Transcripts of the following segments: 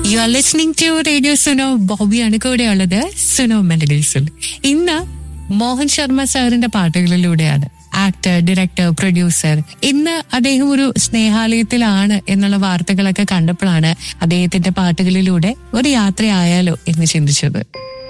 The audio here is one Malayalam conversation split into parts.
U are listening to radio Suno ബോബിയാണ് കൂടെയുള്ളത് സുനോ മെലഡീസിൽ ഇന്ന് മോഹൻ ശർമ്മ സാറിന്റെ പാട്ടുകളിലൂടെയാണ് ആക്ടർ ഡയറക്ടർ പ്രൊഡ്യൂസർ ഇന്ന് അദ്ദേഹം ഒരു സ്നേഹാലയത്തിലാണ് എന്നുള്ള വാർത്തകളൊക്കെ കണ്ടപ്പോഴാണ് അദ്ദേഹത്തിന്റെ പാട്ടുകളിലൂടെ ഒരു യാത്രയായാലോ എന്ന് ചിന്തിച്ചത്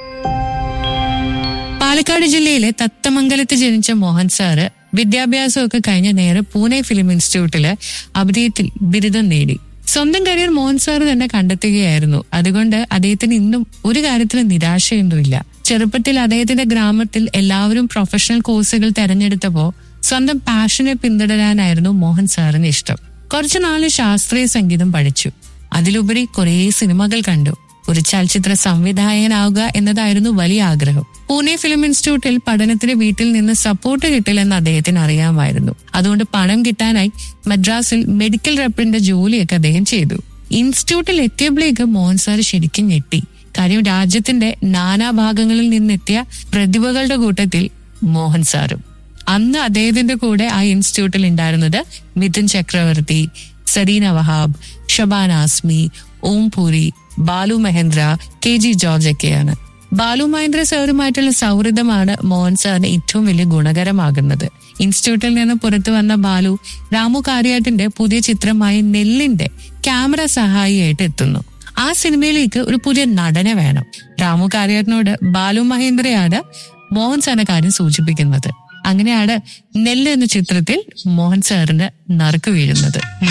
പാലക്കാട് ജില്ലയിലെ തത്തമംഗലത്ത് ജനിച്ച മോഹൻ സാറ് വിദ്യാഭ്യാസമൊക്കെ കഴിഞ്ഞ് നേരെ പൂനെ ഫിലിം ഇൻസ്റ്റിറ്റ്യൂട്ടില് അഭിനയത്തിൽ ബിരുദം നേടി സ്വന്തം കരിയർ മോഹൻ സാർ തന്നെ കണ്ടെത്തുകയായിരുന്നു അതുകൊണ്ട് അദ്ദേഹത്തിന് ഇന്നും ഒരു കാര്യത്തിലും നിരാശയൊന്നുമില്ല ചെറുപ്പത്തിൽ അദ്ദേഹത്തിന്റെ ഗ്രാമത്തിൽ എല്ലാവരും പ്രൊഫഷണൽ കോഴ്സുകൾ തെരഞ്ഞെടുത്തപ്പോ സ്വന്തം പാഷനെ പിന്തുടരാനായിരുന്നു മോഹൻ സാറിന് ഇഷ്ടം കുറച്ചു നാള് ശാസ്ത്രീയ സംഗീതം പഠിച്ചു അതിലുപരി കുറേ സിനിമകൾ കണ്ടു ഒരു ചലച്ചിത്ര സംവിധായകനാവുക എന്നതായിരുന്നു വലിയ ആഗ്രഹം പൂനെ ഫിലിം ഇൻസ്റ്റിറ്റ്യൂട്ടിൽ പഠനത്തിന് വീട്ടിൽ നിന്ന് സപ്പോർട്ട് കിട്ടില്ലെന്ന് അദ്ദേഹത്തിന് അറിയാമായിരുന്നു അതുകൊണ്ട് പണം കിട്ടാനായി മദ്രാസിൽ മെഡിക്കൽ റെപ്പിന്റെ ജോലിയൊക്കെ അദ്ദേഹം ചെയ്തു ഇൻസ്റ്റിറ്റ്യൂട്ടിൽ എത്തിയപ്പോഴേക്ക് മോഹൻ സാർ ശരിക്കും ഞെട്ടി കാര്യം രാജ്യത്തിന്റെ നാനാഭാഗങ്ങളിൽ നിന്നെത്തിയ പ്രതിഭകളുടെ കൂട്ടത്തിൽ മോഹൻ സാറും അന്ന് അദ്ദേഹത്തിന്റെ കൂടെ ആ ഇൻസ്റ്റിറ്റ്യൂട്ടിൽ ഉണ്ടായിരുന്നത് Mithun Chakraborty Zarina Wahab Shabana Azmi Om Puri Balu Mahendra K G George ഒക്കെയാണ് ബാലു മഹേന്ദ്ര സാറുമായിട്ടുള്ള സൗഹൃദമാണ് മോഹൻ സാറിന് ഏറ്റവും വലിയ ഗുണകരമാകുന്നത് ഇൻസ്റ്റിറ്റ്യൂട്ടിൽ നിന്ന് പുറത്തു വന്ന ബാലു രാമു കാര്യാട്ടിന്റെ പുതിയ ചിത്രമായ നെല്ലിന്റെ ക്യാമറ സഹായിയായിട്ട് എത്തുന്നു ആ സിനിമയിലേക്ക് ഒരു പുതിയ നടനെ വേണം രാമു കാര്യാട്ടിനോട് ബാലു മഹേന്ദ്രയാണ് മോഹൻ സാറിന്റെ കാര്യം സൂചിപ്പിക്കുന്നത് അങ്ങനെയാണ് നെല്ല് എന്ന ചിത്രത്തിൽ മോഹൻ സാറിന് നറുക്ക് വീഴുന്നത്